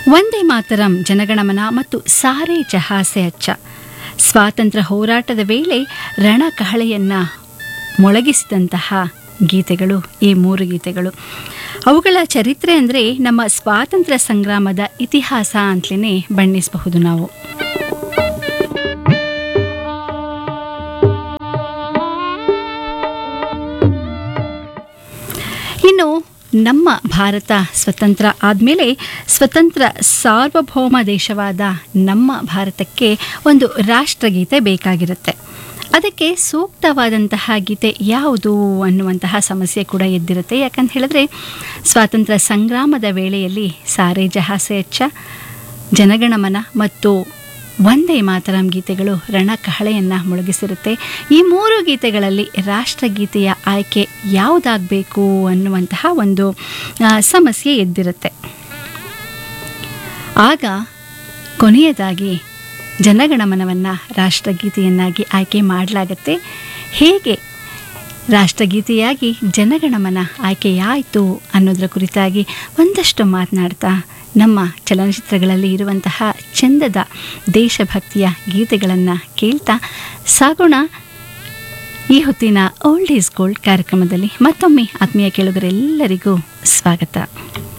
ಒಂದೇ ಮಾತರಂ ಜನಗಣಮನ ಮತ್ತು ಸಾರೆ ಜಹಾಸೆ ಅಚ್ಚ ಸ್ವಾತಂತ್ರ್ಯ ಹೋರಾಟದ ವೇಳೆ ರಣಕಹಳೆಯನ್ನು ಮೊಳಗಿಸಿದಂತಹ ಗೀತೆಗಳು ಈ ಮೂರು ಗೀತೆಗಳು ಅವುಗಳ ಚರಿತ್ರೆ ಅಂದರೆ ನಮ್ಮ ಸ್ವಾತಂತ್ರ್ಯ ಸಂಗ್ರಾಮದ ಇತಿಹಾಸ ಅಂತಲೇ ಬಣ್ಣಿಸಬಹುದು ನಾವು ಇನ್ನು ನಮ್ಮ ಭಾರತ ಸ್ವತಂತ್ರ ಆದಮೇಲೆ ಸ್ವತಂತ್ರ ಸಾರ್ವಭೌಮ ದೇಶವಾದ ನಮ್ಮ ಭಾರತಕ್ಕೆ ಒಂದು ರಾಷ್ಟ್ರಗೀತೆ ಬೇಕಾಗಿರುತ್ತೆ ಅದಕ್ಕೆ ಸೂಕ್ತವಾದಂತಹ ಗೀತೆ ಯಾವುದು ಅನ್ನುವಂತಹ ಸಮಸ್ಯೆ ಕೂಡ ಎದ್ದಿರುತ್ತೆ ಯಾಕಂತ ಹೇಳಿದ್ರೆ ಸ್ವಾತಂತ್ರ್ಯ ಸಂಗ್ರಾಮದ ವೇಳೆಯಲ್ಲಿ ಸಾರೆ ಜಹಾಸೆ ಅಚ್ಚ ಜನಗಣಮನ ಮತ್ತು ಒಂದೇ ಮಾತರಂ ಗೀತೆಗಳು ರಣಕಹಳೆಯನ್ನು ಮೊಳಗಿಸಿರುತ್ತೆ ಈ ಮೂರು ಗೀತೆಗಳಲ್ಲಿ ರಾಷ್ಟ್ರಗೀತೆಯ ಆಯ್ಕೆ ಯಾವುದಾಗಬೇಕು ಅನ್ನುವಂತಹ ಒಂದು ಆ, ಸಮಸ್ಯೆ ಎದ್ದಿರುತ್ತೆ ಆಗ ಕೊನೆಯದಾಗಿ ಜನಗಣಮನವನ್ನು ರಾಷ್ಟ್ರಗೀತೆಯನ್ನಾಗಿ ಆಯ್ಕೆ ಮಾಡಲಾಗತ್ತೆ ಹೇಗೆ ರಾಷ್ಟ್ರಗೀತೆಯಾಗಿ ಜನಗಣಮನ ಆಯ್ಕೆಯಾಯಿತು ಅನ್ನೋದರ ಕುರಿತಾಗಿ ಒಂದಷ್ಟು ಮಾತನಾಡ್ತಾ ನಮ್ಮ ಚಲನಚಿತ್ರಗಳಲ್ಲಿ ಇರುವಂತಹ ಚಂದದ ದೇಶಭಕ್ತಿಯ ಗೀತೆಗಳನ್ನು ಕೇಳ್ತಾ ಸಾಗೋಣ ಈ ಹೊತ್ತಿನ ಓಲ್ಡ್ ಈಸ್ ಗೋಲ್ಡ್ ಕಾರ್ಯಕ್ರಮದಲ್ಲಿ ಮತ್ತೊಮ್ಮೆ ಆತ್ಮೀಯ ಕೇಳುಗರೆಲ್ಲರಿಗೂ ಸ್ವಾಗತ